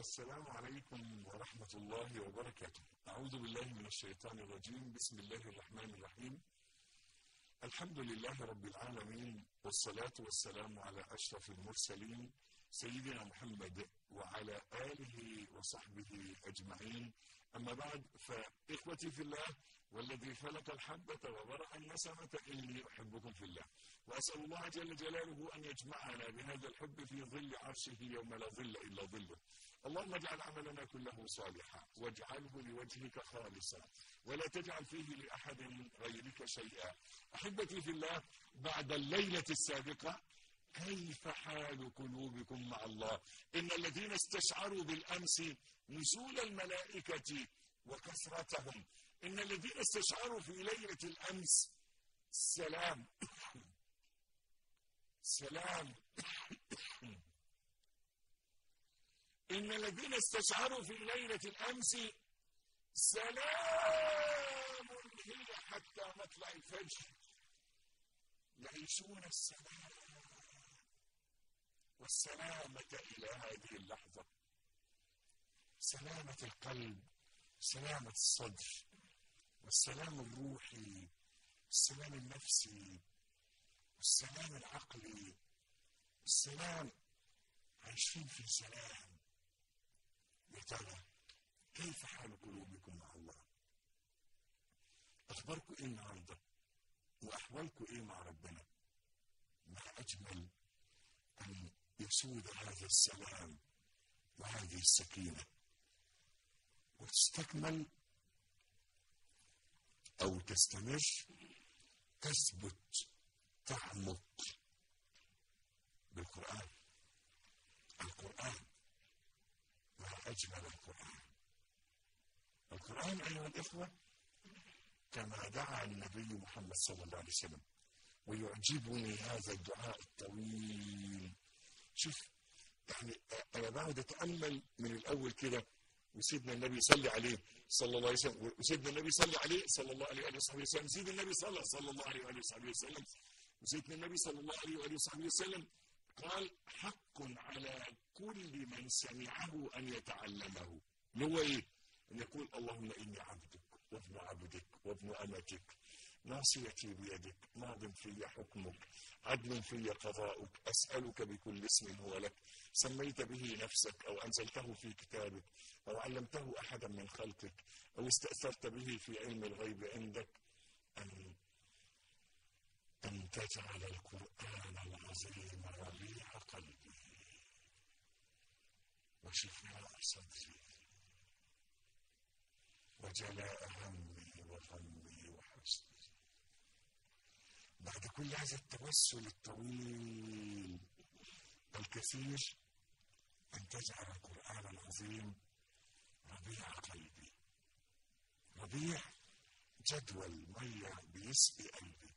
السلام عليكم ورحمة الله وبركاته أعوذ بالله من الشيطان الرجيم بسم الله الرحمن الرحيم الحمد لله رب العالمين والصلاة والسلام على أشرف المرسلين سيدنا محمد وعلى آله وصحبه أجمعين أما بعد فإخوتي في الله والذي فلك الحبة وبرأ النسمة إني أحبكم في الله وأسأل الله جل جلاله أن يجمعنا بهذا الحب في ظل عرشه يوم لا ظل إلا ظله اللهم اجعل عملنا كله صالحا واجعله لوجهك خالصا ولا تجعل فيه لأحد غيرك شيئا أحبتي في الله بعد الليلة السابقة كيف حال قلوبكم مع الله إن الذين استشعروا بالأمس نزول الملائكة وكثرتهم إن الذين استشعروا في ليلة الأمس سلام سلام إن الذين استشعروا في ليلة الأمس سلام هي حتى مطلع الفجر يعيشون السلام والسلامة إلى هذه اللحظة سلامة القلب سلامة الصدر والسلام الروحي السلام النفسي والسلام العقلي السلام عايشين في سلام يا ترى كيف حال قلوبكم مع الله اخباركم ايه النهارده واحوالكم ايه مع ربنا ما اجمل ان يسود هذا السلام وهذه السكينه وتستكمل او تستمر تثبت تعمق بالقران القران ما اجمل القران القران ايها الاخوه كما دعا النبي محمد صلى الله عليه وسلم ويعجبني هذا الدعاء الطويل شوف يعني انا بقعد اتامل من الاول كده وسيدنا النبي يصلي عليه صلى الله عليه وسلم وسيدنا النبي يصلي عليه صلى الله عليه وآله وصحبه وسلم سيدنا النبي صلى صلى الله عليه وآله وصحبه وسلم وسيدنا النبي صلى الله عليه وآله وصحبه وسلم قال حق على كل من سمعه أن يتعلمه اللي هو إيه؟ أن يقول اللهم إني عبدك وابن عبدك وابن أمتك ناصيتي بيدك ماض في حكمك عدل في قضاؤك أسألك بكل اسم هو لك سميت به نفسك أو أنزلته في كتابك أو علمته أحدا من خلقك أو استأثرت به في علم الغيب عندك أن أن تجعل القرآن العظيم ربيع قلبي وشفاء صدري وجلاء همي وغمي وحزني بعد كل هذا التوسل الطويل الكثير أن تجعل القرآن العظيم ربيع قلبي ربيع جدول مية بيسقي قلبي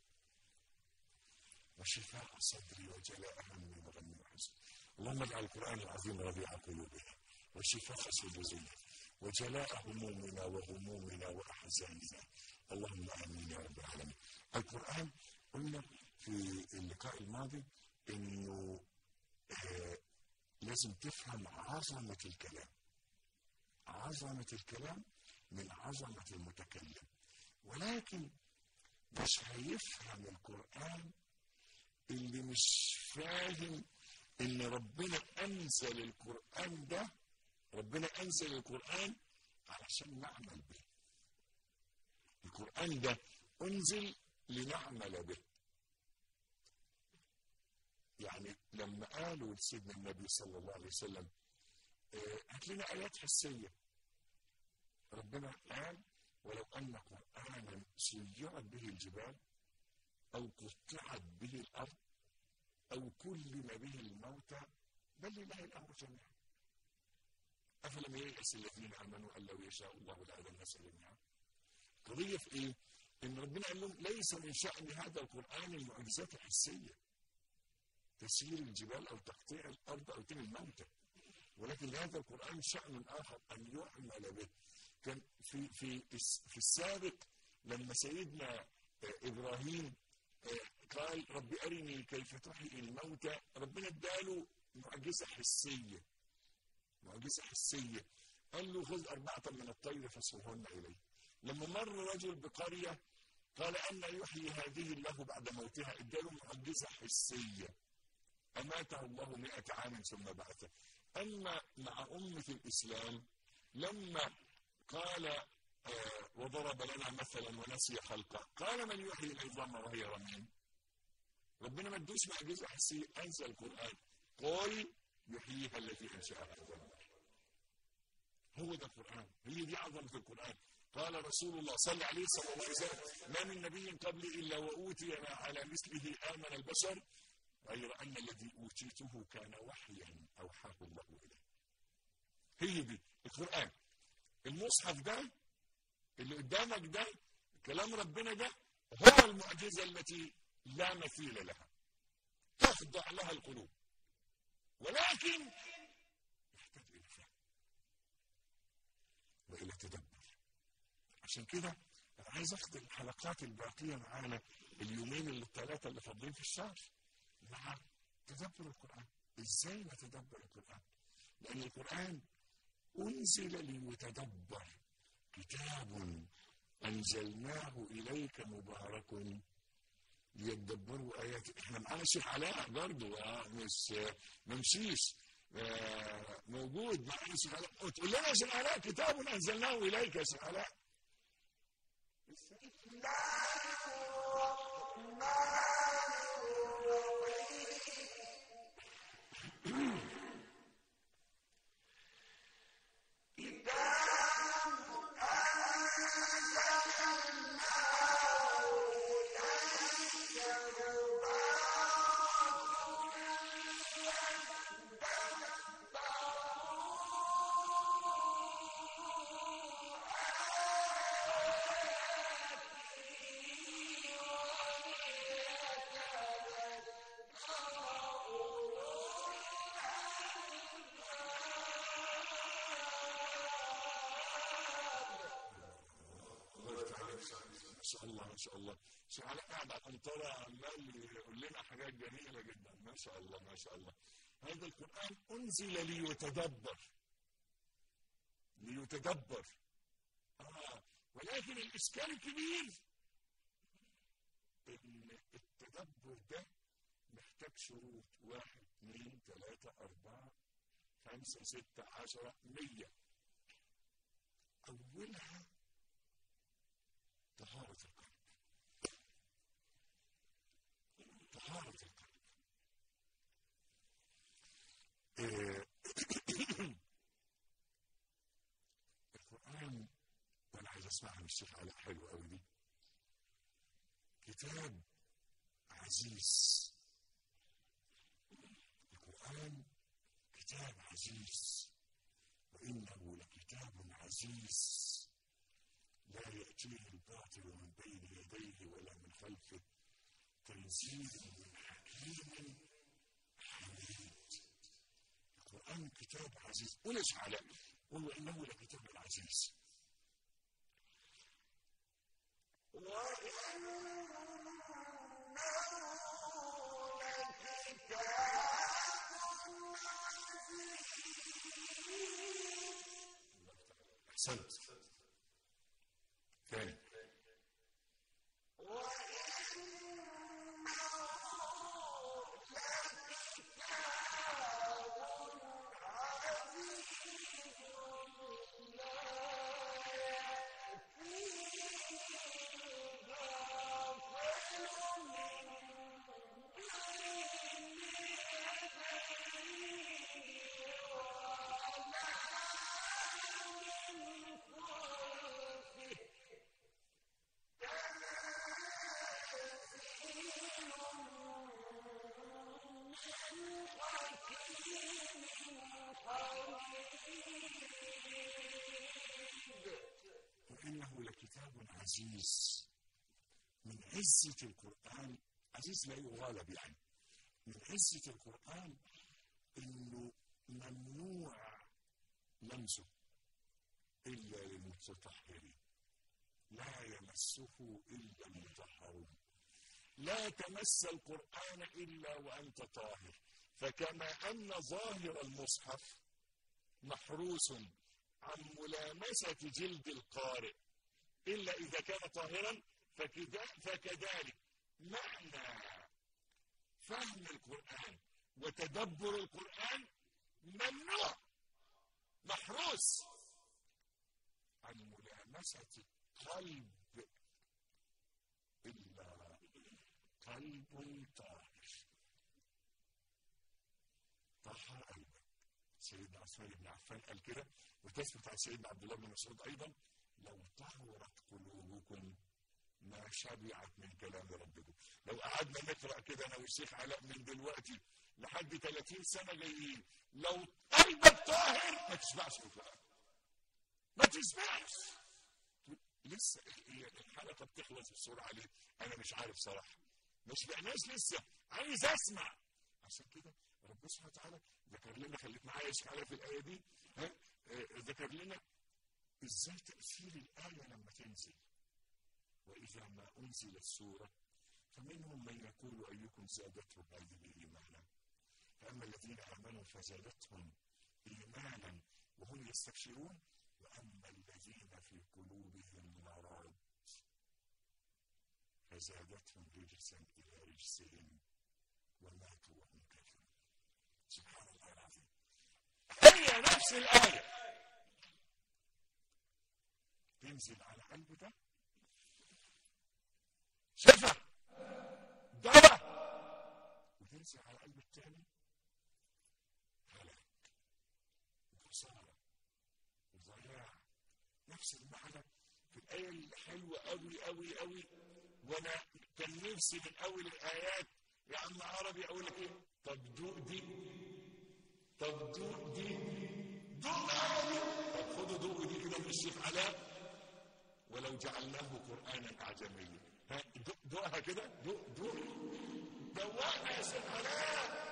وشفاء صدري وجلاء همي وغمي وحزني اللهم اجعل القرآن العظيم ربيع قلوبنا وشفاء صدورنا وجلاء همومنا وغمومنا وأحزاننا اللهم آمين يا رب العالمين القرآن قلنا في اللقاء الماضي انه آه لازم تفهم عظمة الكلام عظمة الكلام من عظمة المتكلم ولكن مش هيفهم القرآن اللي مش فاهم ان ربنا انزل القرآن ده ربنا انزل القرآن علشان نعمل به القرآن ده انزل لنعمل به يعني لما قالوا لسيدنا النبي صلى الله عليه وسلم هات لنا ايات حسيه ربنا قال ولو ان قرانا سيرت به الجبال او قطعت به الارض او كلم به الموتى بل لله الامر جميعا افلم ييأس الذين امنوا ان لو يشاء الله لهدى الناس جميعا قضيه في ايه؟ ان ربنا قال لهم ليس من شان هذا القران المعجزات الحسيه تسيير الجبال او تقطيع الارض او تل الموتى ولكن لهذا القران شان اخر ان يعمل به كان في في في السابق لما سيدنا ابراهيم قال رب ارني كيف تحيي الموتى ربنا اداله معجزه حسيه معجزة حسية قال له خذ أربعة من الطير فصرهن إليه لما مر رجل بقرية قال أن يحيي هذه الله بعد موتها اداله معجزة حسية أماته الله مئة عام ثم بعثه أما مع أمة الإسلام لما قال آه وضرب لنا مثلا ونسي خلقه قال من يحيي العظام وهي رميم ربنا ما ادوش معجزة حسية أنسى القرآن قل يحييها التي أنشأها أول هو ده القرآن هي دي عظمة القرآن قال رسول الله صلى عليه صلى الله عليه وسلم ما من نبي قبلي إلا وأوتي ما على مثله آمن البشر غير أن الذي أوتيته كان وحيا أوحاه الله إليه هي دي القرآن المصحف ده اللي قدامك ده كلام ربنا ده هو المعجزة التي لا مثيل لها تخضع لها القلوب ولكن يحتاج إلى فهم وإلى تدبر عشان كده أنا عايز أخد الحلقات الباقية معانا اليومين اللي الثلاثة اللي فاضلين في الشهر مع تدبر القرآن إزاي نتدبر القرآن لأن القرآن أنزل ليتدبر كتاب أنزلناه إليك مبارك ليتدبروا آياته احنا معانا شيخ علاء برضه آه مش ممشيش آه موجود معانا شيخ علاء تقول لنا يا شيخ علاء كتاب أنزلناه إليك يا شيخ علاء ما شاء الله ما شاء الله شيخ علاء قاعد على القنطرة عمال يقول لنا حاجات جميلة جدا ما شاء الله ما شاء الله هذا القرآن أنزل ليتدبر ليتدبر آه ولكن الإشكال الكبير إن التدبر ده محتاج شروط واحد اثنين ثلاثة أربعة خمسة ستة عشرة مية أولها طهارة القلب طهارة القلب إيه القرآن وأنا عايز أسمعها من الشيخ علاء حلو أوي دي كتاب عزيز القرآن كتاب عزيز وإنه لكتاب عزيز لا يأتيه الباطل من بين يديه ولا من خلفه تنزيل من حكيم حميد القرآن كتاب عزيز وليش على قل إنه لكتاب عزيز أحسنت ثاني وإنه لكتاب عزيز من عزة القرآن عزيز لا يغالب يعني من عزة القرآن إنه ممنوع لمسه إلا للمتطهرين لا يمسه إلا المطهرون لا تمس القرآن إلا وأنت طاهر فكما أن ظاهر المصحف محروس عن ملامسة جلد القارئ إلا إذا كان طاهرا فكذلك معنى فهم القرآن وتدبر القرآن ممنوع محروس عن ملامسة قلب إلا قلب طاهر طهر قلبك سيدنا عثمان بن عفان قال كده وتثبت عن سيدنا عبد الله بن مسعود أيضا لو طهرت قلوبكم ما شبعت من كلام ربكم لو قعدنا نقرا كده انا والشيخ علاء من دلوقتي لحد 30 سنه جايين لو قلبك طاهر ما تشبعش القران ما تشبعش لسه هي الحلقه بتخلص بسرعه ليه؟ انا مش عارف صراحه ما شبعناش لسه عايز اسمع عشان كده ربنا سبحانه وتعالى ذكر لنا خليك معايا يا شيخ علاء في الايه دي ها ذكر لنا ازاي تاثير الايه لما تنزل وإذا ما أنزلت سورة فمنهم من يقول أيكم زادته هذه إيمانا فأما الذين آمنوا فزادتهم إيمانا وهم يستبشرون وأما الذين في قلوبهم مرض فزادتهم رجسا إلى رجسهم وماتوا وهم كافرون سبحان الله العظيم هي نفس الآية تنزل على قلب ده شفا دواء وتنزل على قلب التاني هلاك وخسارة وضياع نفس المعنى في الآية الحلوة أوي أوي أوي وأنا كان نفسي من أول الآيات يا عم عربي أقول لك إيه طب دوق دي طب دوق دي دوق عربي طب خدوا دوق دي كده من الشيخ علاء ولو جعلناه قرآنا أعجميا دوقها كده دوق دوق دوقنا يا شيخ علاء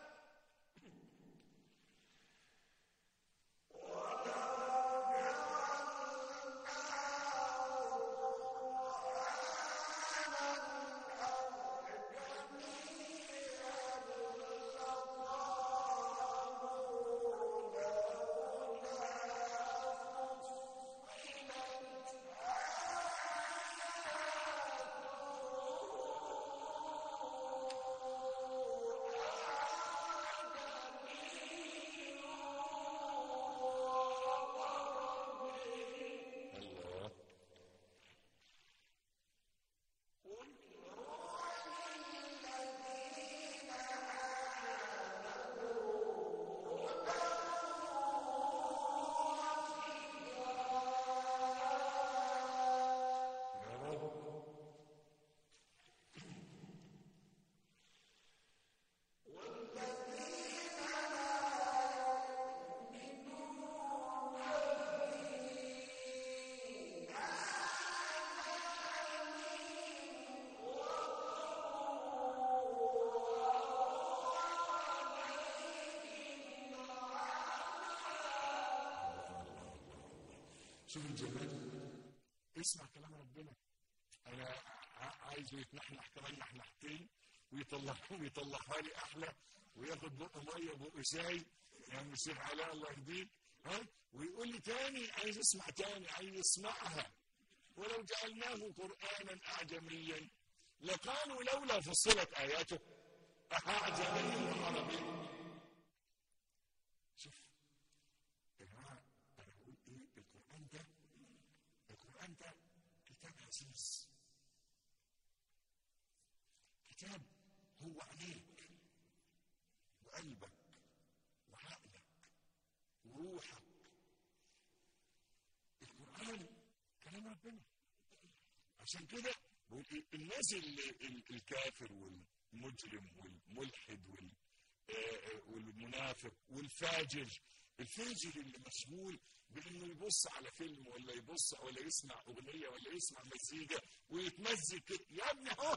شوف الجمال اسمع كلام ربنا انا عايزه يتنحنح كمان نحنحتين ويطلع ويطلعها لي احلى وياخد بق ميه وبق شاي يا ام الشيخ علاء الله يهديك ها ويقول لي تاني عايز اسمع تاني عايز اسمعها ولو جعلناه قرانا اعجميا لقالوا لولا فصلت اياته اعجمي وعربي شوف يا جماعه انا بقول ايه القران ده القران ده كتاب عزيز كتاب هو عليك وقلبك وعقلك وروحك القرآن كلام ربنا عشان كده بقول ايه الناس اللي الكافر والمجرم والملحد وال والمنافق والفاجر الفاجر اللي مشغول بانه يبص على فيلم ولا يبص ولا يسمع اغنيه ولا يسمع مزيكا ويتمزج كده يا ابني اهو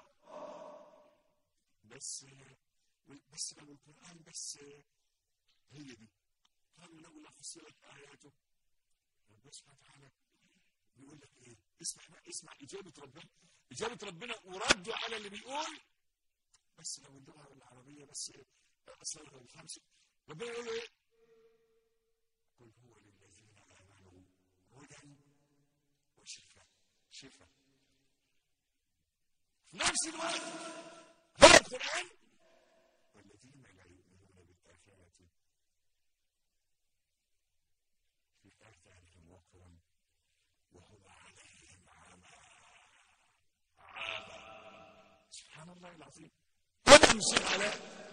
بس بس لو القرآن بس هي دي قالوا لولا فصلت آياته ربنا سبحانه وتعالى بيقول لك ايه اسمع بقى اسمع إجابة ربنا إجابة ربنا وردوا على اللي بيقول بس لو اللغة العربية بس أصلا الخمسة ربنا يقول ايه هدى وشفاء شفاء في نفس الوقت هو القرآن والذين لا يؤمنون بالآخرة في آذانهم وقر وهو عليهم عمى عمى سبحان الله العظيم هذا المصير على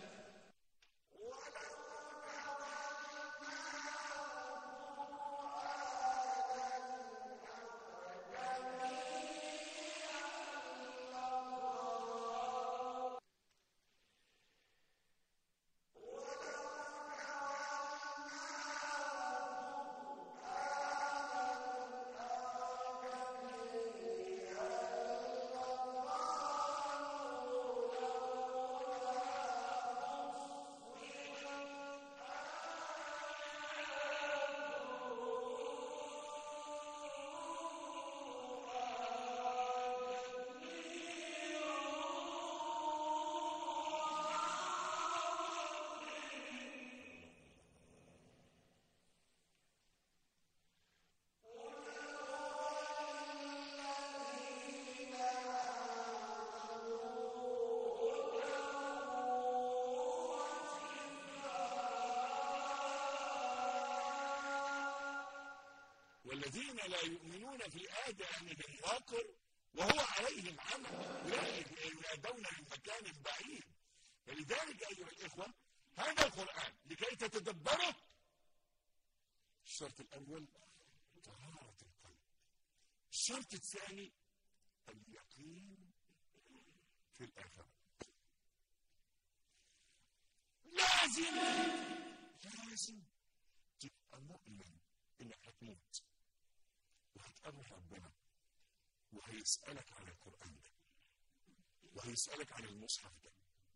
والذين لا يؤمنون في آذانهم وقر وهو عليهم عمى أولئك ينادون من مكان بعيد فلذلك أيها الإخوة هذا القرآن لكي تتدبره الشرط الأول طهارة القلب الشرط الثاني اليقين في الآخرة لازم لازم تبقى مؤمن انك هتموت وهتقابل ربنا وهيسألك عن القرآن ده وهيسألك عن المصحف ده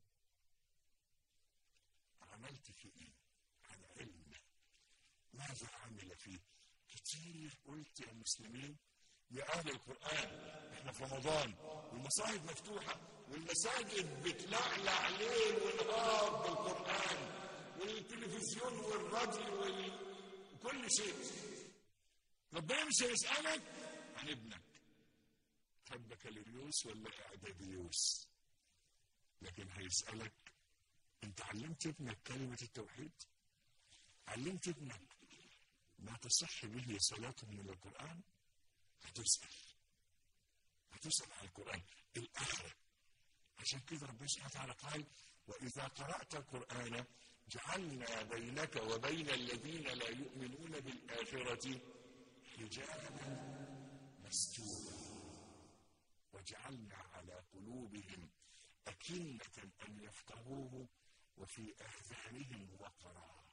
عملت فيه ايه؟ عن علم ماذا عمل فيه؟ كتير قلت يا مسلمين يا أهل القرآن احنا في رمضان والمصاحف مفتوحة والمساجد بتلعلع ليل ونهار بالقرآن والتلفزيون والراديو وكل شيء ربنا مش هيسألك عن ابنك خد بكالوريوس ولا إعداديوس لكن هيسألك أنت علمت ابنك كلمة التوحيد؟ علمت ابنك ما تصح به صلاته من القرآن؟ هتسأل هتسأل عن القرآن الآخرة عشان كده ربنا سبحانه وتعالى قال وإذا قرأت القرآن جعلنا بينك وبين الذين لا يؤمنون بالآخرة حجابا مستورا وجعلنا على قلوبهم أكنة أن يفقهوه وفي آذانهم وقرا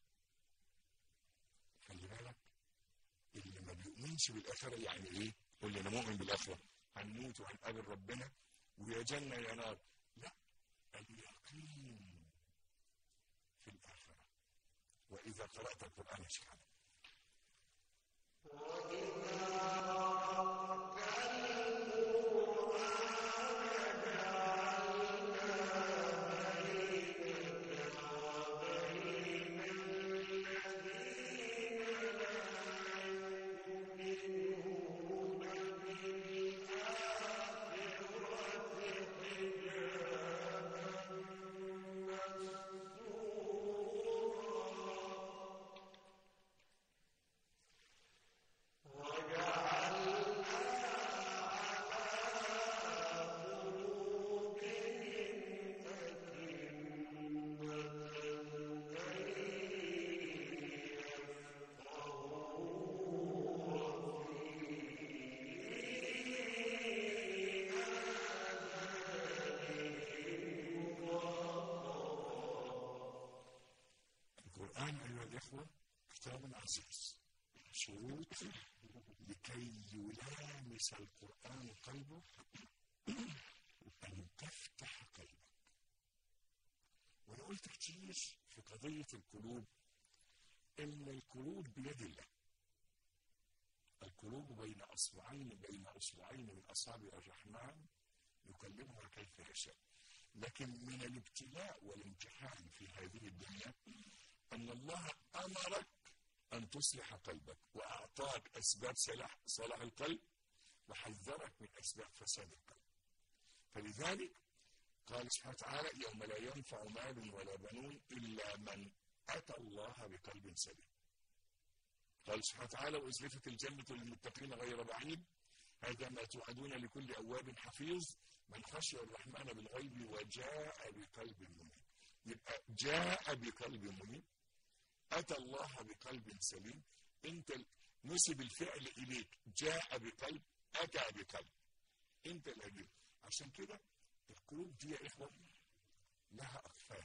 خلي بالك اللي ما بيؤمنش بالآخرة يعني إيه؟ يقول لي أنا مؤمن بالآخرة هنموت وهنقابل ربنا ويا جنة يا نار لا اليقين في الآخرة وإذا قرأت القرآن اشهد القرآن أيها الإخوة كتاب عزيز شروط لكي يلامس القرآن قلبك أن تفتح قلبك وأنا قلت كتير في قضية القلوب إن القلوب بيد الله القلوب بين أصبعين بين أصبعين من أصابع الرحمن يكلمها كيف يشاء لكن من الابتلاء والامتحان في هذه الدنيا أن الله أمرك أن أن تصلح قلبك وأعطاك أسباب صلاح, صلاح القلب وحذرك من أسباب فساد القلب فلذلك قال سبحانه وتعالى يوم لا ينفع مال ولا بنون إلا من أتى الله بقلب سليم قال سبحانه وتعالى وأزلفت الجنة للمتقين غير بعيد هذا ما توعدون لكل أواب حفيظ من خشي الرحمن بالغيب وجاء بقلب منيب يبقى جاء بقلب منيب أتى الله بقلب سليم أنت نسب الفعل إليك جاء بقلب أتى بقلب أنت الأجل عشان كده القلوب دي يا إخوة لها أقفال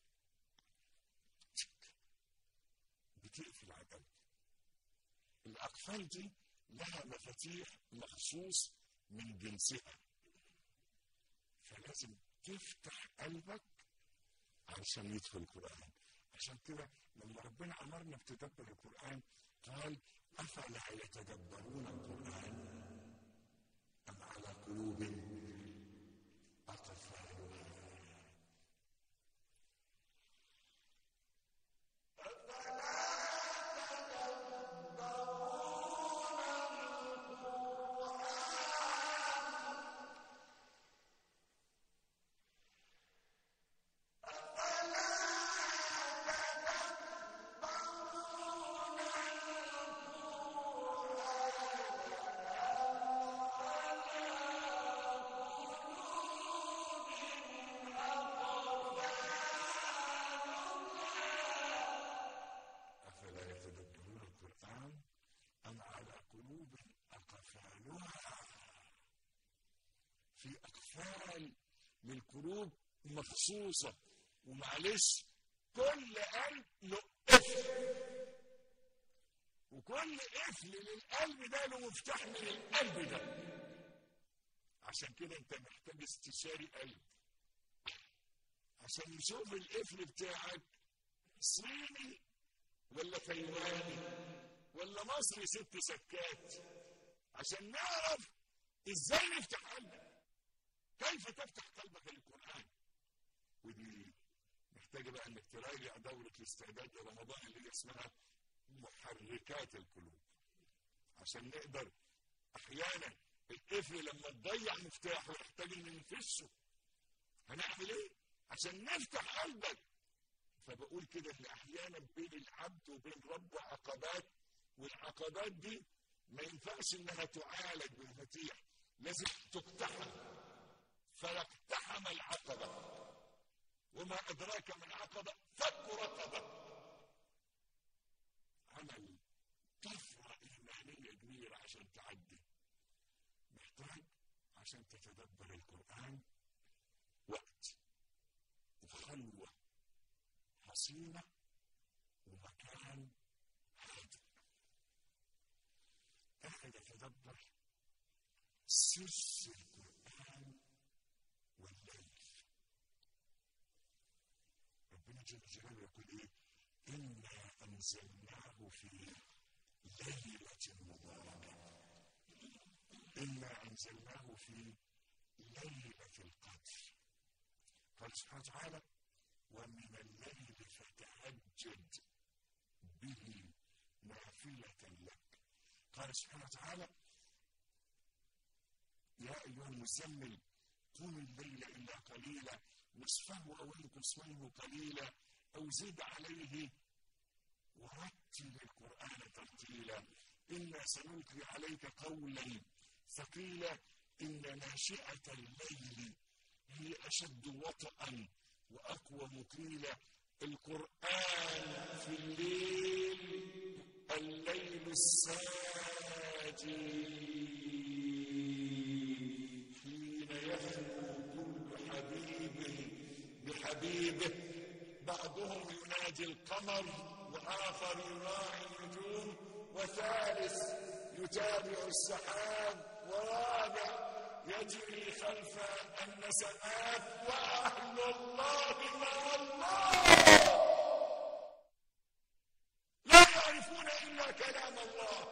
بتقفل على القلب الأقفال دي لها مفاتيح مخصوص من جنسها فلازم تفتح قلبك عشان يدخل القرآن عشان كده لما ربنا أمرنا بتدبر القرآن قال أفلا يتدبرون القرآن أم على قلوب أقفالها أفلا يتدبرون القرآن أم على قلوب أقفالها في أقفال للقلوب مخصوصة ومعلش كل قلب له قفل وكل قفل للقلب ده له مفتاح من القلب ده عشان كده انت محتاج استشاري قلب عشان يشوف القفل بتاعك صيني ولا تايواني ولا مصري ست سكات عشان نعرف ازاي نفتح قلبك كيف تفتح قلبك للقران ودي محتاجه بقى انك تراجع دوره الاستعداد لرمضان اللي هي اسمها محركات القلوب عشان نقدر احيانا القفل لما تضيع مفتاحه يحتاج ان نفشه هنعمل ايه عشان نفتح قلبك فبقول كده ان احيانا بين العبد وبين ربه عقبات والعقبات دي ما ينفعش انها تعالج بالمفاتيح لازم تقتحم فاقتحم العقبه وما ادراك ما العقبه فك رقبه عمل طفره ايمانيه كبيره عشان تعدي محتاج عشان تتدبر القران وقت وخلوه حصينة ومكان هادئ قاعد أتدبر سر القرآن والليل ربنا جل جلاله يقول إيه إنا أنزلناه في ليلة مباركة إنا أنزلناه في ليلة القدر قال سبحانه وتعالى ومن الليل فتهجد به نافلة لك قال سبحانه وتعالى يا أيها المزمل قم الليل إلا قليلا نصفه أو انقص منه قليلا أو زد عليه ورتل القرآن ترتيلا إنا سنلقي عليك قولا ثقيلا إن ناشئة الليل هي أشد وطئا وأقوى مقيلة القرآن في الليل الليل الساجي حين يهوى كل حبيب بحبيبه بعضهم ينادي القمر وآخر يراعي النجوم وثالث يتابع السحاب ورابع يجري خلف النسمات وأهل الله مع الله لا يعرفون إلا كلام الله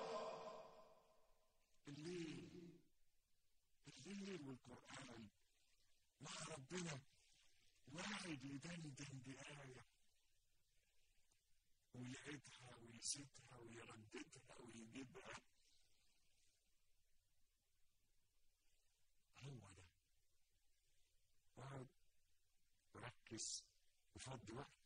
الليل الليل والقرآن مع ربنا واحد يدندن بآية ويعيدها ويزيدها ويعيدها يرددها ويجيبها هو ده اقعد ركز وفضي وقت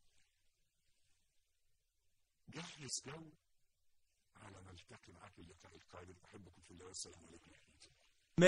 جهز جو على ما التقي معاك اللقاء القادم احبكم في الله والسلام عليكم ورحمه الله